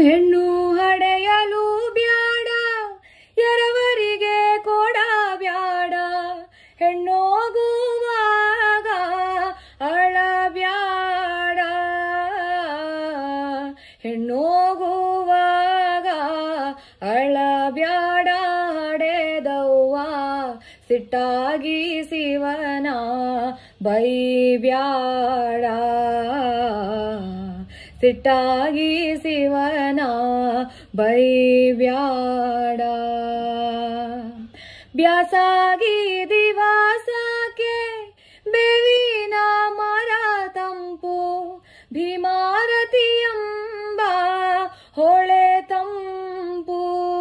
ಹೆಣ್ಣು ಹಡೆಯಲು ಬ್ಯಾಡ ಎರವರಿಗೆ ಕೊಡ ಬ್ಯಾಡ ಹೆಣ್ಣೋಗುವಾಗ ಅಳ ಬ್ಯಾಡ ಹೆಣ್ಣೋಗುವಾಗ ಅಳ ಬ್ಯಾಡ ಹಡೆದವ್ವ ಸಿಟ್ಟಾಗಿ ಶಿವನ ಬೈಬ್ಯಾಡ ಸಿಟ್ಟಾಗಿ ಶಿವನ ಬೈಬ್ಯಾಡ ಬ್ಯಾಸಾಗಿ ದಿವಾಸಕ್ಕೆ ಬೇವಿನ ಮರ ತಂಪು ಭೀಮಾರತಿ ಎಂಬ ಹೊಳೆ ತಂಪು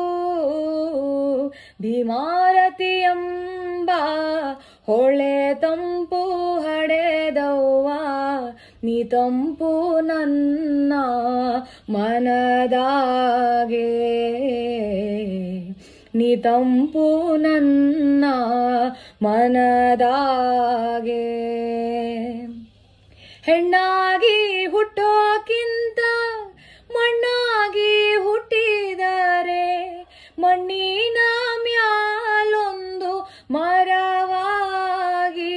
ಭೀಮಾರತಿ ಎಂಬ ಹೊಳೆ ತಂಪು ಹಡೆದವ್ವ ನೀ ತಂಪು ನನ್ನ ಮನದಾಗೆ ನೀ ತಂಪು ನನ್ನ ಮನದಾಗೆ ಹೆಣ್ಣಾಗಿ ಹುಟ್ಟೋಕ್ಕಿಂತ ಮಣ್ಣಾಗಿ ಹುಟ್ಟಿದರೆ ಮಣ್ಣಿನ ಮ್ಯಾಲೊಂದು ಮರವಾಗಿ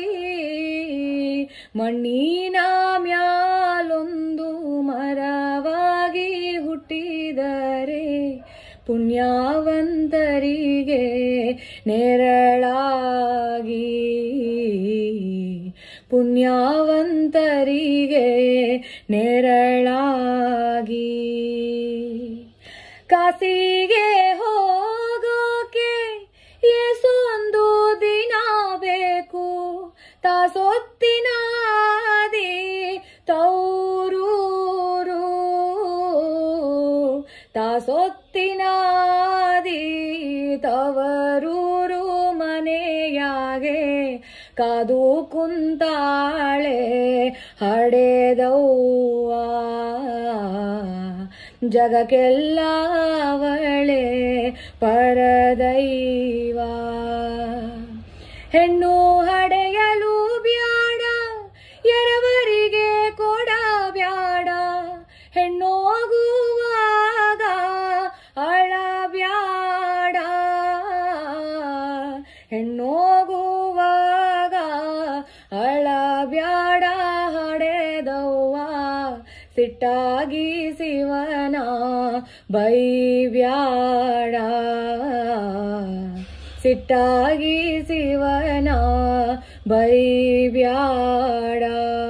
ಮಣ್ಣಿನ ಮ್ಯಾಲೊಂದು ಮರವಾಗಿ ಹುಟ್ಟಿದರೆ ಪುಣ್ಯವಂತರಿಗೆ ನೆರಳಾಗಿ ಪುಣ್ಯವಂತರಿಗೆ ನೆರಳಾಗಿ ಕಾಸಿಗೆ ಹೋಗೋಕೆ ಎಸೊಂದು ದಿನ ಬೇಕು ತಾಸೊತ್ತಿನ ದಿ ತೌರೂರು ತಾಸೊತ್ತಿನ ದಿ ತವರೂರು ಮನೆಯಾಗೆ ಕಾದು ಕುಂತಾಳೆ ಹಡೆದವ್ವ ಜಗಕ್ಕೆಲ್ಲ ಅವಳೆ ಪರದೈವ ಹೆಣ್ಣು ಹಡೆಯಲು ಬ್ಯಾಡ ಎರವರಿಗೆ ಕೊಡ ಬ್ಯಾಡ ಹೆಣ್ಣೋಗುವಾಗ ಅಳ ಬ್ಯಾಡ ಹೆಣ್ಣೋಗುವಾಗ ಅಳ ಬ್ಯಾಡ ಹಡೆದವ್ವ ಸಿಟ್ಟಾಗಿ ಶಿವನ ಬೈಬ್ಯಾಡ ಸಿಟ್ಟಾಗಿ ಶಿವನ ಬೈಬ್ಯಾಡ